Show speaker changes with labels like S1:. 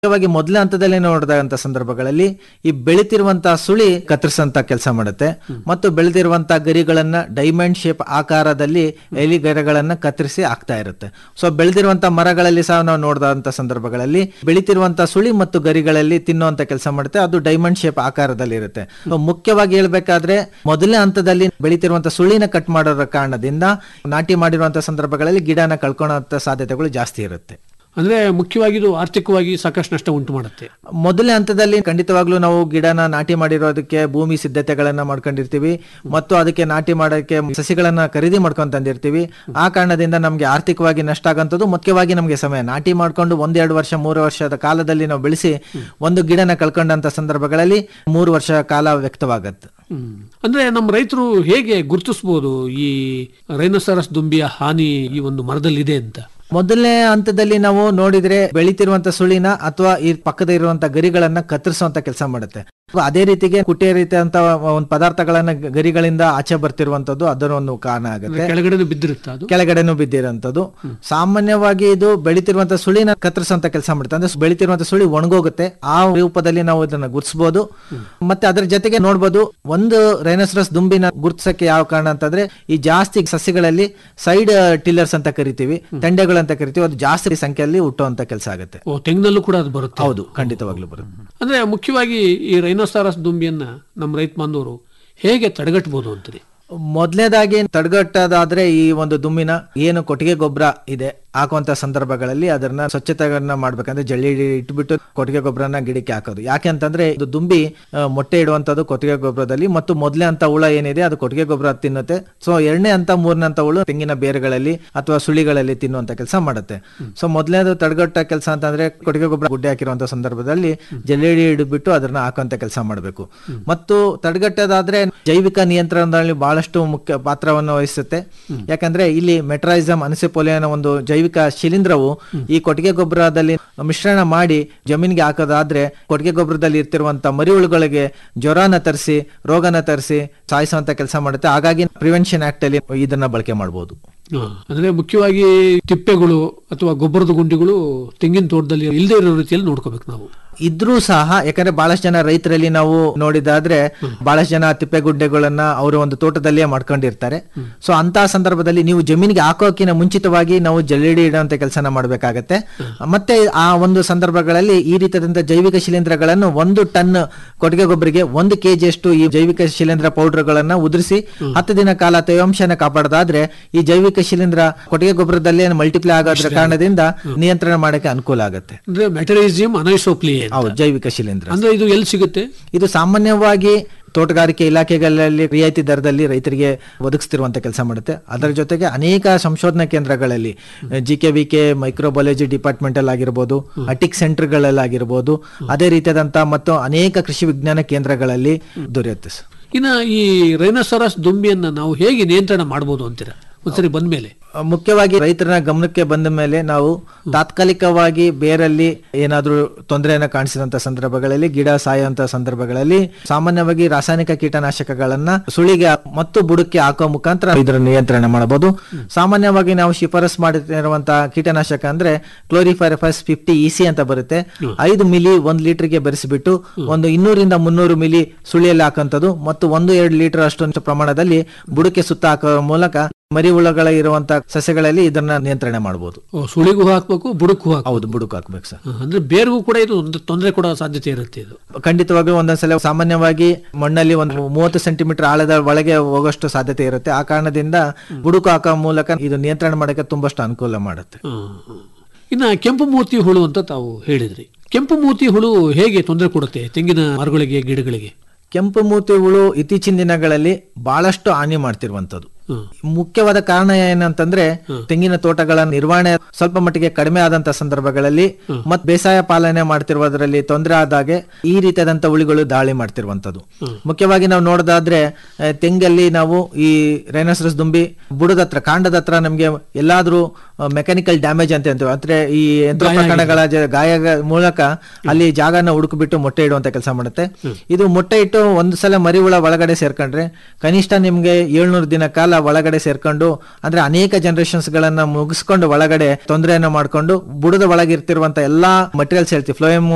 S1: ಮುಖ್ಯವಾಗಿ ಮೊದಲ ಹಂತದಲ್ಲಿ ನೋಡಿದಂತ ಸಂದರ್ಭಗಳಲ್ಲಿ ಈ ಬೆಳಿತಿರುವಂತಹ ಸುಳಿ ಕತ್ತರಿಸಂತ ಕೆಲಸ ಮಾಡುತ್ತೆ ಮತ್ತು ಬೆಳೆದಿರುವಂತಹ ಗರಿಗಳನ್ನ ಡೈಮಂಡ್ ಶೇಪ್ ಆಕಾರದಲ್ಲಿ ಎಲಿ ಗರಿಗಳನ್ನ ಕತ್ತರಿಸಿ ಆಗ್ತಾ ಇರುತ್ತೆ ಸೊ ಬೆಳೆದಿರುವಂತಹ ಮರಗಳಲ್ಲಿ ಸಹ ನಾವು ನೋಡಿದಂತ ಸಂದರ್ಭಗಳಲ್ಲಿ ಬೆಳಿತಿರುವಂತಹ ಸುಳಿ ಮತ್ತು ಗರಿಗಳಲ್ಲಿ ತಿನ್ನುವಂತ ಕೆಲಸ ಮಾಡುತ್ತೆ ಅದು ಡೈಮಂಡ್ ಶೇಪ್ ಆಕಾರದಲ್ಲಿ ಇರುತ್ತೆ So, ಮುಖ್ಯವಾಗಿ ಹೇಳ್ಬೇಕಾದ್ರೆ ಮೊದಲನೇ ಹಂತದಲ್ಲಿ ಬೆಳಿತಿರುವಂತಹ ಸುಳಿನ ಕಟ್ ಮಾಡೋದ್ರ ಕಾರಣದಿಂದ ನಾಟಿ ಮಾಡಿರುವಂತಹ ಸಂದರ್ಭಗಳಲ್ಲಿ ಗಿಡನ ಕಳ್ಕೊಳ್ಳುವಂತ ಸಾಧ್ಯತೆಗಳು ಜಾಸ್ತಿ ಇರುತ್ತೆ
S2: ಅಂದ್ರೆ ಮುಖ್ಯವಾಗಿ ಇದು ಆರ್ಥಿಕವಾಗಿ ಸಾಕಷ್ಟು ನಷ್ಟ ಉಂಟು ಮಾಡುತ್ತೆ
S1: ಮೊದಲನೇ ಹಂತದಲ್ಲಿ ಖಂಡಿತವಾಗ್ಲೂ ನಾವು ಗಿಡನ ನಾಟಿ ಮಾಡಿರೋದಕ್ಕೆ ಭೂಮಿ ಸಿದ್ಧತೆಗಳನ್ನ ಮಾಡ್ಕೊಂಡಿರ್ತೀವಿ ಮತ್ತು ಅದಕ್ಕೆ ನಾಟಿ ಮಾಡೋಕ್ಕೆ ಸಸಿಗಳನ್ನ ಖರೀದಿ ಮಾಡ್ಕೊಂಡ್ ತಂದಿರ್ತೀವಿ ಆ ಕಾರಣದಿಂದ ನಮ್ಗೆ ಆರ್ಥಿಕವಾಗಿ ನಷ್ಟ ಆಗಂತದ್ದು ಮುಖ್ಯವಾಗಿ ನಮಗೆ ಸಮಯ ನಾಟಿ ಮಾಡ್ಕೊಂಡು ಒಂದೆರಡು ವರ್ಷ ಮೂರು ವರ್ಷದ ಕಾಲದಲ್ಲಿ ನಾವು ಬೆಳೆಸಿ ಒಂದು ಗಿಡನ ಕಳ್ಕೊಂಡಂತ ಸಂದರ್ಭಗಳಲ್ಲಿ ಮೂರು ವರ್ಷ ಕಾಲ ವ್ಯಕ್ತವಾಗತ್ತೆ
S2: ಹ್ಮ್. ಅಂದ್ರೆ ನಮ್ಮ ರೈತರು ಹೇಗೆ ಗುರುತಿಸಬಹುದು ಈ ರೈನೋಸರಸ್ ದುಂಬಿಯ ಹಾನಿ ಈ ಒಂದು ಮರದಲ್ಲಿ ಇದೆ ಅಂತ
S1: ಮೊದಲನೇ ಹಂತದಲ್ಲಿ ನಾವು ನೋಡಿದ್ರೆ ಬೆಳಿತಿರುವಂತ ಸುಳಿನ ಅಥವಾ ಈ ಪಕ್ಕದ ಇರುವಂತ ಗರಿಗಳನ್ನ ಕತ್ತರಿಸುವಂತ ಕೆಲಸ ಮಾಡುತ್ತೆ ಅದೇ ರೀತಿಗೆ ಕುಟಿಯ ರೀತಿಯಂತ ಒಂದು ಪದಾರ್ಥಗಳನ್ನ ಗ- ಗರಿಗಳಿಂದ ಆಚೆ ಬರ್ತಿರುವಂತದ್ದು ಅದರ ಒಂದು ಕಾರಣ ಆಗುತ್ತೆ
S2: ಕೆಳಗಡೆ ಬಿದ್ದಿರುತ್ತೆ ಅದು
S1: ಕೆಳಗಡೆನೂ ಬಿದ್ದಿರೋಂಥದ್ದು ಸಾಮಾನ್ಯವಾಗಿ ಇದು ಬೆಳಿತಿರುವಂತ ಸುಳಿನ ಕತ್ತರಿಸುವಂತ ಕೆಲಸ ಮಾಡುತ್ತೆ ಅಂದ್ರೆ ಬೆಳಿತಿರುವಂತ ಸುಳಿ ಒಣಗೋಗುತ್ತೆ ಆ ರೂಪದಲ್ಲಿ ನಾವು ಇದನ್ನ ಗುರ್ತಿಸಬಹುದು ಮತ್ತೆ ಅದ್ರ ಜೊತೆಗೆ ನೋಡ್ಬೋದು ಒಂದು ರೈನೋಸರಸ್ ದುಂಬಿನ ಗುರ್ತಿಸಕ್ಕೆ ಯಾವ ಕಾರಣ ಅಂತಂದ್ರೆ ಈ ಜಾಸ್ತಿ ಸಸ್ಯಗಳಲ್ಲಿ ಸೈಡ್ ಟಿಲ್ಲರ್ಸ್ ಅಂತ ಕರಿತೀವಿ ತಂಡೆಗಳು ಅಂತ ಕರಿತೀವಿ ಅದು ಜಾಸ್ತಿ ಸಂಖ್ಯೆಯಲ್ಲಿ ಹುಟ್ಟುವಂತ ಕೆಲಸ ಆಗುತ್ತೆ
S2: ಓ ತೆಂಗಿನಲ್ಲೂ ಕೂಡ ಅದು ಬರುತ್ತೆ
S1: ಹೌದು ಖಂಡಿತವಾಗ್ಲೂ ಬರುತ್ತೆ
S2: ಅಂದ್ರೆ ಮುಖ್ಯವಾಗಿ ಈ ರೈನೋಸಾರಸ್ ದುಂಬಿಯನ್ನ ನಮ್ಮ ರೈತ ಬಾಂಧವರು ಹೇಗೆ ತಡೆಗಟ್ಟಬಹುದು ಅಂತೀರಿ
S1: ಮೊದಲನೇದಾಗಿ ತಡೆಗಟ್ಟೋದಾದ್ರೆ ಈ ಒಂದು ದುಮ್ಮಿನ ಏನು ಕೊಟ್ಟಿಗೆ ಗೊಬ್ಬರ ಇದೆ ಹಾಕುವಂತ ಸಂದರ್ಭಗಳಲ್ಲಿ ಅದನ್ನ ಸ್ವಚ್ಛತೆಯನ್ನ ಮಾಡ್ಬೇಕಂದ್ರೆ ಜಳ್ಳಿ ಇಟ್ಬಿಟ್ಟು ಕೊಟ್ಟಿಗೆ ಗೊಬ್ಬರನ ಗಿಡಕ್ಕೆ ಹಾಕೋದು ಯಾಕೆ ಅಂತಂದ್ರೆ ಇದು ದುಂಬಿ ಆ, ಮೊಟ್ಟೆ ಇಡುವಂತದ್ದು ಕೊಟ್ಟಿಗೆ ಗೊಬ್ಬರದಲ್ಲಿ ಮತ್ತು ಮೊದಲನೇ ಅಂತ ಹುಳ ಏನಿದೆ ಅದು ಕೊಟ್ಟಿಗೆ ಗೊಬ್ಬರ ತಿನ್ನುತ್ತೆ ಸೊ ಎರಡನೇ ಅಂತ ಮೂರನೇ ಅಂತ ಹುಳು ತೆಂಗಿನ ಬೇರುಗಳಲ್ಲಿ ಅಥವಾ ಸುಳಿಗಳಲ್ಲಿ ತಿನ್ನುವಂತ ಕೆಲಸ ಮಾಡುತ್ತೆ ಸೊ ಮೊದಲನೇದು ತಡೆಗಟ್ಟ ಕೆಲಸ ಅಂತಂದ್ರೆ ಕೊಟ್ಟಿಗೆ ಗೊಬ್ಬರ ಗುಡ್ಡೆ ಹಾಕಿರುವಂತ ಸಂದರ್ಭದಲ್ಲಿ ಜಲ್ಲೆಡಿ ಹಿಡಿದ್ಬಿಟ್ಟು ಅದನ್ನ ಹಾಕುವಂತ ಕೆಲಸ ಮಾಡಬೇಕು ಮತ್ತು ತಡೆಗಟ್ಟೋದಾದ್ರೆ ಜೈವಿಕ ನಿಯಂತ್ರಣದಲ್ಲಿ ಬಹಳಷ್ಟು ಮುಖ್ಯ ಪಾತ್ರವನ್ನು ವಹಿಸುತ್ತೆ ಯಾಕಂದ್ರೆ ಇಲ್ಲಿ ಮೆಟ್ರೈಸಮ್ ಅನಿಸಿಪೋಲಿಯನ ಒಂದು ಜೈವಿಕ ಶಿಲೀಂಧ್ರವು ಈ ಕೊಟ್ಟಿಗೆ ಗೊಬ್ಬರದಲ್ಲಿ ಮಿಶ್ರಣ ಮಾಡಿ ಜಮೀನಿಗೆ ಹಾಕೋದಾದ್ರೆ ಕೊಟ್ಟಿಗೆ ಗೊಬ್ಬರದಲ್ಲಿ ಇರ್ತಿರುವಂತ ಮರಿಹುಳುಗಳಿಗೆ ಜ್ವರನ ತರಿಸಿ ರೋಗನ ತರಿಸಿ ಸಾಯಿಸುವಂತ ಕೆಲಸ ಮಾಡುತ್ತೆ ಹಾಗಾಗಿ ಪ್ರಿವೆನ್ಷನ್ ಆಕ್ಟ್ ಅಲ್ಲಿ ಇದನ್ನ ಬಳಕೆ ಮಾಡಬಹುದು
S2: ಹಾ. ಅಂದ್ರೆ ಮುಖ್ಯವಾಗಿ ತಿಪ್ಪೆಗಳು ಅಥವಾ ಗೊಬ್ಬರದ ಗುಂಡಿಗಳು ತೆಂಗಿನ ತೋಟದಲ್ಲಿ ಇಲ್ಲದೆ ಇರೋ ರೀತಿಯಲ್ಲಿ ನೋಡ್ಕೋಬೇಕು ನಾವು
S1: ಇದ್ರೂ ಸಹ ಯಾಕಂದ್ರೆ ಬಹಳಷ್ಟು ಜನ ರೈತರಲ್ಲಿ ನಾವು ನೋಡಿದಾದ್ರೆ ಬಹಳಷ್ಟು ಜನ ತಿಪ್ಪೆಗುಡ್ಡೆಗಳನ್ನ ಅವರು ಒಂದು ತೋಟದಲ್ಲಿಯೇ ಮಾಡ್ಕೊಂಡಿರ್ತಾರೆ ಸೊ ಅಂತ ಸಂದರ್ಭದಲ್ಲಿ ನೀವು ಜಮೀನಿಗೆ ಹಾಕೋಕಿನ ಮುಂಚಿತವಾಗಿ ನಾವು ಜಲ್ಲಿಡಿ ಇಡುವಂತ ಕೆಲಸನ ಮಾಡಬೇಕಾಗತ್ತೆ ಮತ್ತೆ ಆ ಒಂದು ಸಂದರ್ಭಗಳಲ್ಲಿ ಈ ರೀತಿಯಾದಂತ ಜೈವಿಕ ಶಿಲೀಂಧ್ರಗಳನ್ನು ಒಂದು ಟನ್ ಕೊಟ್ಟಿಗೆ ಗೊಬ್ಬರಿಗೆ ಒಂದು ಕೆಜಿ ಅಷ್ಟು ಈ ಜೈವಿಕ ಶಿಲೀಂಧ್ರ ಪೌಡರ್ಗಳನ್ನ ಉದುರಿಸಿ ಹತ್ತು ದಿನ ಕಾಲ ತೇವಾಂಶನ ಕಾಪಾಡೋದಾದ್ರೆ ಈ ಜೈವಿಕ ಶಿಲೀಂಧ್ರ ಕೊಟ್ಟಿಗೆ ಗೊಬ್ಬರದಲ್ಲೇ ಮಲ್ಟಿಪ್ಲೈ ಆಗೋದ್ರ ಕಾರಣದಿಂದ ನಿಯಂತ್ರಣ ಮಾಡಕ್ಕೆ ಅನುಕೂಲ ಆಗುತ್ತೆ
S2: ಅಂದ್ರೆ ಮೆಟರಿಸಿಯಂ ಅನೈಸೋಪ್ಲಿಯೇ
S1: ಹೌದು ಜೈವಿಕ ಶಿಲೀಂಧ್ರ
S2: ಅಂದ್ರೆ ಇದು ಎಲ್ಲಿ ಸಿಗುತ್ತೆ
S1: ಇದು ಸಾಮಾನ್ಯವಾಗಿ ತೋಟಗಾರಿಕೆ ಇಲಾಖೆಗಳಲ್ಲಿ ರಿಯಾಯಿತಿ ದರದಲ್ಲಿ ರೈತರಿಗೆ ಒದಗಿಸ್ತಿರುವಂತ ಕೆಲಸ ಮಾಡುತ್ತೆ ಅದರ ಜೊತೆಗೆ ಅನೇಕ ಸಂಶೋಧನಾ ಕೇಂದ್ರಗಳಲ್ಲಿ G K V K microbiology department ಅಲ್ಲಿ ಆಗಿರ್ಬೋದು ಅಟಿಕ್ ಸೆಂಟರ್ಗಳಲ್ಲಿ ಆಗಿರ್ಬೋದು ಅದೇ ರೀತಿಯಾದಂತ ಮತ್ತು ಅನೇಕ ಕೃಷಿ ವಿಜ್ಞಾನ ಕೇಂದ್ರಗಳಲ್ಲಿ ದೊರೆಯುತ್ತೆ ಸರ್
S2: ಇನ್ನ ಈ ರೈನೋಸರಸ್ ದುಂಬಿಯನ್ನ ನಾವು ಹೇಗೆ ನಿಯಂತ್ರಣ ಮಾಡಬಹುದು ಅಂತೀರಾ ಒಂದ್ಸರಿ ಬಂದ್ಮೇಲೆ
S1: ಮುಖ್ಯವಾಗಿ ರೈತರ ಗಮನಕ್ಕೆ ಬಂದ ಮೇಲೆ ನಾವು ತಾತ್ಕಾಲಿಕವಾಗಿ ಬೇರಲ್ಲಿ ಏನಾದ್ರೂ ತೊಂದರೆಯನ್ನ ಕಾಣಿಸಿದಂತ ಸಂದರ್ಭಗಳಲ್ಲಿ ಗಿಡ ಸಾಯುವಂತ ಸಂದರ್ಭಗಳಲ್ಲಿ ಸಾಮಾನ್ಯವಾಗಿ ರಾಸಾಯನಿಕ ಕೀಟನಾಶಕಗಳನ್ನ ಸುಳಿಗೆ ಮತ್ತು ಬುಡಕ್ಕೆ ಹಾಕೋ ಮುಖಾಂತರ ಇದರ ನಿಯಂತ್ರಣ ಮಾಡಬಹುದು ಸಾಮಾನ್ಯವಾಗಿ ನಾವು ಶಿಫಾರಸ್ ಮಾಡಿರುವಂತಹ ಕೀಟನಾಶಕ ಅಂದ್ರೆ ಕ್ಲೋರಿಫೈರಫಸ್ ಫಿಫ್ಟಿ ಇಸಿ ಅಂತ ಬರುತ್ತೆ ಐದು ಮಿಲಿ ಒಂದ್ ಲೀಟರ್ಗೆ ಬೆರೆಸಿಬಿಟ್ಟು ಒಂದು ಇನ್ನೂರಿಂದ ಮುನ್ನೂರು ಮಿಲಿ ಸುಳಿಯಲ್ಲಿ ಹಾಕಂತದ್ದು ಮತ್ತು ಒಂದು ಎರಡು ಲೀಟರ್ ಅಷ್ಟು ಪ್ರಮಾಣದಲ್ಲಿ ಬುಡಕ್ಕೆ ಸುತ್ತ ಹಾಕೋ ಮೂಲಕ ಮರಿ ಹುಳಗಳ ಇರುವಂತ ಸಸ್ಯಗಳಲ್ಲಿ ಇದನ್ನ ನಿಯಂತ್ರಣ ಮಾಡಬಹುದು
S2: ಓ, ಸುಳಿಗೂ ಹಾಕ್ಬೇಕು ಬುಡಕ್ಕೂ ಹಾಕ್ಬೇಕು
S1: ಹೌದು ಬುಡಕ್ಕೆ ಹಾಕ್ಬೇಕು ಸರ್
S2: ಹಾ, ಅಂದ್ರೆ ಬೇರ್ಗೂ ಕೂಡ ಇದು ಒಂದು ತೊಂದರೆ ಕೊಡೋ ಸಾಧ್ಯತೆ ಇರುತ್ತೆ ಇದು
S1: ಖಂಡಿತವಾಗಿಯೂ ಒಂದೊಂದ್ಸಲ ಸಾಮಾನ್ಯವಾಗಿ ಮಣ್ಣಲ್ಲಿ ಒಂದು ಮೂವತ್ತು ಸೆಂಟಿಮೀಟರ್ ಆಳದ ಒಳಗೆ ಹೋಗೋಷ್ಟು ಸಾಧ್ಯತೆ ಇರುತ್ತೆ ಆ ಕಾರಣದಿಂದ ಬುಡುಕು ಹಾಕೋ ಮೂಲಕ ಇದು ನಿಯಂತ್ರಣ ಮಾಡಕ್ಕೆ ತುಂಬಷ್ಟು ಅನುಕೂಲ ಮಾಡುತ್ತೆ
S2: ಹಾ, ಹಾ. ಇನ್ನ ಕೆಂಪು ಮೂತಿ ಹುಳು ಅಂತ ತಾವು ಹೇಳಿದ್ರಿ ಕೆಂಪು ಮೂತಿ ಹುಳು ಹೇಗೆ ತೊಂದರೆ ಕೊಡುತ್ತೆ ತೆಂಗಿನ ಮರಗಳಿಗೆ ಗಿಡಗಳಿಗೆ
S1: ಕೆಂಪು ಮೂತಿ ಹುಳು ಇತ್ತೀಚಿನ ದಿನಗಳಲ್ಲಿ ಬಹಳಷ್ಟು ಹಾನಿ ಮಾಡ್ತಿರುವಂತದ್ದು
S2: ಹ್ಮ್.
S1: ಮುಖ್ಯವಾದ ಕಾರಣ ಏನಂತಂದ್ರೆ ತೆಂಗಿನ ತೋಟಗಳ ನಿರ್ವಹಣೆ ಸ್ವಲ್ಪ ಮಟ್ಟಿಗೆ ಕಡಿಮೆ ಆದಂತ ಸಂದರ್ಭಗಳಲ್ಲಿ ಮತ್ ಬೇಸಾಯ ಪಾಲನೆ ಮಾಡ್ತಿರುವುದರಲ್ಲಿ ತೊಂದರೆ ಆದಾಗೆ ಈ ರೀತಿಯಾದಂತ ಹುಳಿಗಳು ದಾಳಿ ಮಾಡ್ತಿರುವಂತದ್ದು ಮುಖ್ಯವಾಗಿ ನಾವು ನೋಡೋದಾದ್ರೆ ಆ, ತೆಂಗಲ್ಲಿ ನಾವು ಈ ರೈನೋಸರಸ್ ದುಂಬಿ ಬುಡದ ಹತ್ರ ಕಾಂಡದ ಹತ್ರ ನಮ್ಗೆ ಎಲ್ಲಾದ್ರೂ ಮೆಕ್ಯಾನಿಕಲ್ ಡ್ಯಾಮೇಜ್ ಅಂತ ಅಂತೀವಿ ಅಂದ್ರೆ ಈ ಯಂತ್ರೋಪಕರಣಗಳ ಜ- ಗಾಯ ಮೂಲಕ ಅಲ್ಲಿ ಜಾಗನ ಹುಡುಕ್ಬಿಟ್ಟು ಮೊಟ್ಟೆ ಇಡುವಂತ ಕೆಲಸ ಮಾಡುತ್ತೆ ಇದು ಮೊಟ್ಟೆ ಇಟ್ಟು ಒಂದು ಸಲ ಮರಿ ಹುಳ ಒಳಗಡೆ ಸೇರ್ಕೊಂಡ್ರೆ ಕನಿಷ್ಠ ನಿಮ್ಗೆ ಏಳ್ನೂರು ದಿನ ಕಾಲ ಒಳಗಡೆ ಸೇರ್ಕೊಂಡು ಅಂದ್ರೆ ಅನೇಕ ಜನರೇಷನ್ಸ್ ಗಳನ್ನ ಮುಗಿಸ್ಕೊಂಡು ಒಳಗಡೆ ತೊಂದರೆಯನ್ನ ಮಾಡ್ಕೊಂಡು ಬುಡದ ಒಳಗಿರ್ತಿರುವಂತ ಎಲ್ಲಾ ಮಟೀರಿಯಲ್ಸ್ ಹೇಳ್ತೀವಿ ಫ್ಲೋಯಮ್